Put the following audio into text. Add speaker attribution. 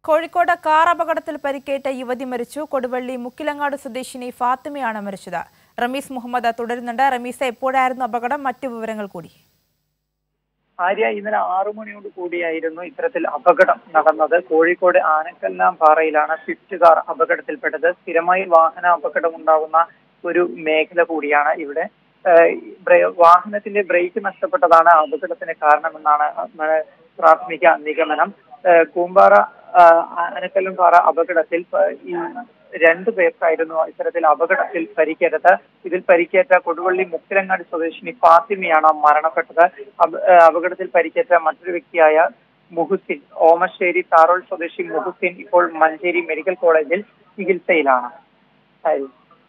Speaker 1: Kozhikode car അപകടത്തിൽ പരിക്കേറ്റ യുവതി മരിച്ചു കൊടുവള്ളി മുക്കിലങ്ങാട് സ്വദേശിനി ഫാത്തിമയാണ് മരിച്ചത് റമീസ് മുഹമ്മദ് തുടരുന്നുണ്ട് റമീസ് എപ്പോഴായിരുന്നു അപകടം മറ്റു വിവരങ്ങൾ കൂടി
Speaker 2: ആര്യ ഇന്നലെ ആറു മണിയോട് കൂടിയായിരുന്നു ഇത്തരത്തിൽ അപകടം നടന്നത് കോഴിക്കോട് ആനക്കല്ലാം പാറയിലാണ് സ്വിഫ്റ്റ് കാർ അപകടത്തിൽപ്പെട്ടത് സ്ഥിരമായി വാഹന അപകടം ഉണ്ടാകുന്ന ഒരു മേഖല കൂടിയാണ് ഇവിടെ ഏഹ് ബ്രേ- വാഹനത്തിന്റെ ബ്രേക്ക് നഷ്ടപ്പെട്ടതാണ് അപകടത്തിന് കാരണമെന്നാണ് ഏഹ് പ്രാഥമിക നിഗമനം ഏഹ് കൂമ്പാറ ആഹ് ആനക്കല്ലും പാറ അപകടത്തിൽ പ- ഈ രണ്ടു പേർക്കായിരുന്നു ഇത്തരത്തിൽ അപകടത്തിൽ പരിക്കേറ്റത് ഇതിൽ പരിക്കേറ്റ കൊടുവള്ളി മുക്കിലങ്ങാടി സ്വദേശിനി ഫാത്തിമയാണ് മരണപ്പെട്ടത് അപ- ഏഹ് അപകടത്തിൽ പരിക്കേറ്റ മറ്റൊരു വ്യക്തിയായ മുഹുസിൻ ഓമശ്ശേരി താറോൾ സ്വദേശി മുഹുസിൻ ഇപ്പോൾ മഞ്ചേരി മെഡിക്കൽ കോളേജിൽ ചികിത്സയിലാണ് ഹരി